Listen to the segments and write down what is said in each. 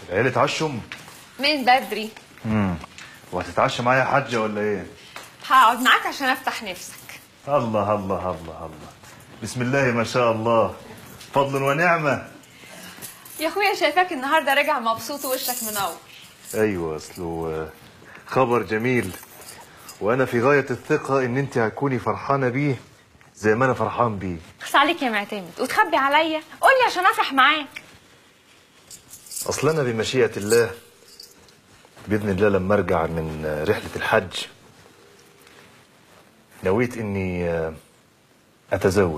العيلة اتعشم من بدري امم وهتتعشى معايا يا حاجة ولا ايه؟ هقعد معاك عشان افتح نفسك الله الله الله الله بسم الله ما شاء الله فضل ونعمة يا اخويا شايفاك النهارده راجع مبسوط ووشك منور ايوه اصله آه، خبر جميل وانا في غاية الثقة ان انت هتكوني فرحانة بيه زي ما انا فرحان بيه خص عليك يا معتمد وتخبي عليا قول لي عشان افرح معاك اصل انا بمشيئة الله باذن الله لما ارجع من آه، رحلة الحج نويت اني آه، اتزوج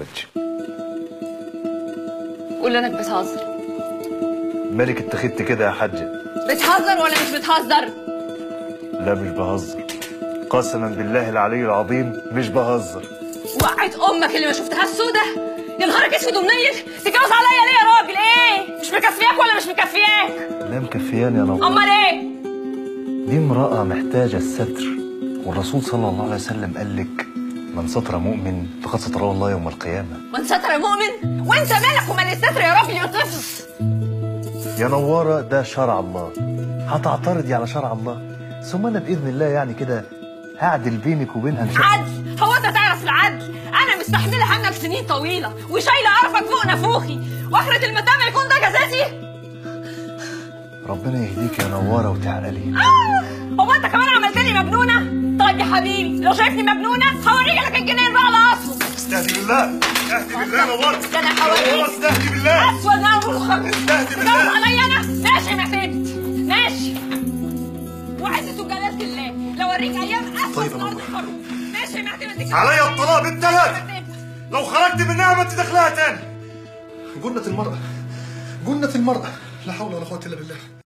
قول انك بتهزر مالك اتخذت كده يا حجة بتهزر ولا مش بتهزر لا مش بهزر قسما بالله العلي العظيم مش بهزر وقعت امك اللي ما شفتهاش سودة يا نهارك اسود ومنيل تتجوز عليا ليه يا راجل ايه مش مكفياك ولا مش مكفياك لا مكفياني يا نور امال ايه دي امرأة محتاجة الستر والرسول صلى الله عليه وسلم قال لك من ستر مؤمن فقد ستره الله يوم القيامة من ستر مؤمن وانت مالك ومال الستر يا راجل يا طفل يا نوارة ده شرع الله هتعترضي على شرع الله ثم أنا بإذن الله يعني كده هعدل بينك وبينها إن شاء الله عدل هو انت تعرف العدل انا مستحمله عنك سنين طويله وشايله قرفك فوق نافوخي واخره المتام يكون ده جزاتي ربنا يهديك يا نوارة وتعقلي آه! هو انت كمان عملتني مجنونه طيب يا حبيبي لو شايفني مجنونه هوريك لك الجنين بقى على اصله استهدي بالله استهدي بالله يا نوارة ده انا هوريك استهدي بالله اسود اول استهدي بالله. تجوز عليا انا ماشي يا معتمد ماشي وعزة وجلالة الله لو اوريك ايام اسود طيب في يا الارض نور. الحر ماشي يا معتمد عليا الطلاق بالثلاث لو خرجت منها ما تدخلها تاني جنة المرأة جنة المرأة لا حول ولا قوة إلا بالله